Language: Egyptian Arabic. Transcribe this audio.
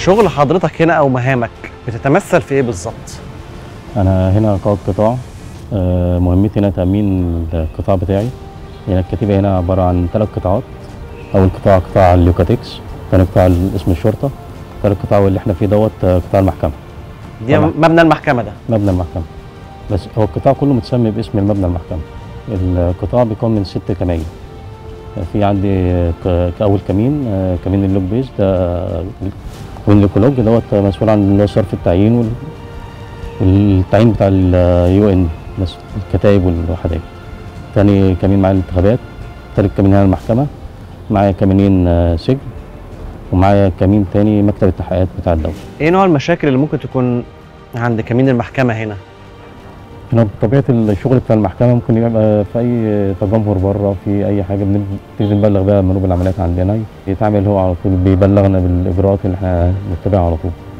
شغل حضرتك هنا او مهامك بتتمثل في ايه بالظبط انا هنا قائد قطاع آه، مهمتي هنا تامين القطاع بتاعي هنا الكتيبه هنا عباره عن ثلاث قطاعات اول قطاع قطاع الليوكاتكس ثاني قطاع اسم الشرطه ثالث قطاع اللي احنا فيه دوت آه، قطاع المحكمه دي طبعا. مبنى المحكمه ده مبنى المحكمة بس هو القطاع كله متسمي باسم المبنى المحكمة القطاع بيكون من ست كمائن في عندي ك- كأول كمين آه، كمين اللوك بيز ده والليكولوج دوت مسؤول عن صرف التعيين وال- والتعيين بتاع اليو ان الكتائب والوحدات تاني كمين معايا الانتخابات تالت كمين هنا المحكمة معايا كمينين آه، سجن ومعايا كمين تاني مكتب التحقيقات بتاع الدولة ايه نوع المشاكل اللي ممكن تكون عند كمين المحكمه هنا هنا بطبيعة الشغل بتاع المحكمة ممكن يبقى في أي تجمهر بره في أي حاجة بنبتدي نبلغ بيها منوب العمليات عندنا يتعامل هو على طول بيبلغنا بالإجراءات اللي احنا بنتبعها على طول